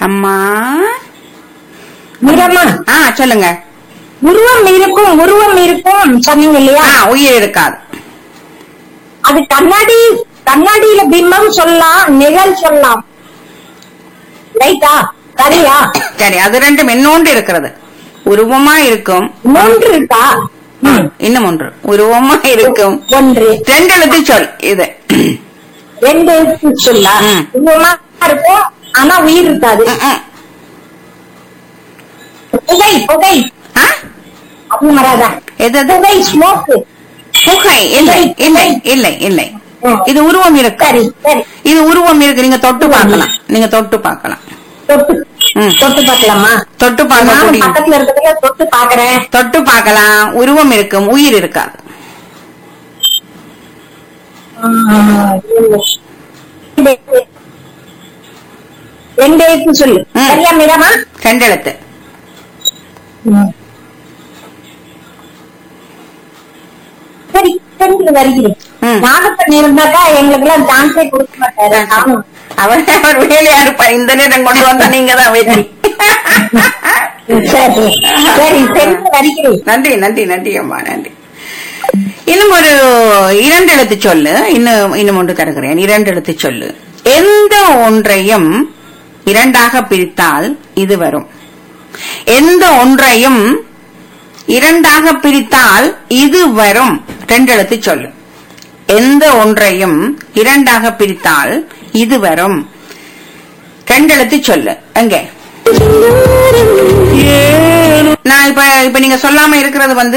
அம்மா நிறமா ஆ சொல்லுங்க உருவம் இருக்கும் உருவம் இருக்கும் சொன்னீங்க இல்லையா ஆ உயிர் இருக்காது அது கண்ணாடி கண்ணாடியில பிம்பம் சொல்லலாம் நிழல் சொல்லலாம் ரைட்டா சரியா சரி அது ரெண்டும் இன்னொன்று இருக்கிறது உருவமா இருக்கும் மூன்று இருக்கா ம். இன்னும் ஒன்று உருவமா இருக்கும் ஒன்று ரெண்டு எழுத்து சொல் இது ரெண்டு எழுத்து சொல்லா ம். உருவமா இருக்கும் ஆனா உயிர் இருக்காது ம், ம். புகை புகை ஆ? அது வராதா எது அது? புகை ஸ்மோக்கு புகை இல்லை இல்லை இல்லை இல்லை ம். இது உருவம் இருக்கு சரி சரி இது உருவம் இருக்கு நீங்க தொட்டு பார்க்கலாம் நீங்க தொட்டு பார்க்கலாம் தொட்டு ம். தொட்டு பார்க்கலாமா தொட்டு நானும் பார்க்கக்கூடிய பக்கத்துல இருக்கிறதுல தொட்டு பாக்குறேன் தொட்டு பார்க்கலாம் உருவம் இருக்கும் உயிர் இருக்காது ரெண்டு எழுத்து சொல்லு ம். சரியா மீரமா ரெண்டு எழுத்து சரி சென்று வருகிறேன் ம். நாகப்பன் இருந்தாக்கா எங்களுக்கு எல்லாம் சான்ஸே கொடுக்க மாட்டாரு நானும் அவர் அவர் வேலையா இருப்பார் இந்த நேரம் கொண்டு வந்தா நீங்க தான் வெற்றி சரி சரி சென்று வருகிறேன் நன்றி நன்றி நன்றி அம்மா நன்றி இன்னும் ஒரு இரண்டு எழுத்து சொல்லு இன்னும் இன்னும் ஒன்று தருகிறேன் இரண்டு எழுத்து சொல்லு எந்த ஒன்றையும் இரண்டாக பிரித்தால் இது வரும் எந்த ஒன்றையும் இரண்டாக பிரித்தால் இது வரும் ரெண்டு எழுத்து சொல்லு எந்த ஒன்றையும் இரண்டாக பிரித்தால் இது வரும் ரெண்டு எழுத்து சொல்லு எங்கே நான் இப்ப இப்ப நீங்க சொல்லாம இருக்கிறது வந்து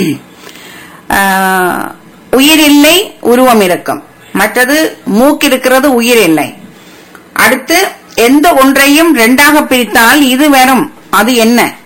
ஆஹ், உயிர் இல்லை உருவம் இருக்கும் மற்றது மூக்கு இருக்கிறது உயிர் இல்லை அடுத்து எந்த ஒன்றையும் ரெண்டாக பிரித்தால் இது வரும் அது என்ன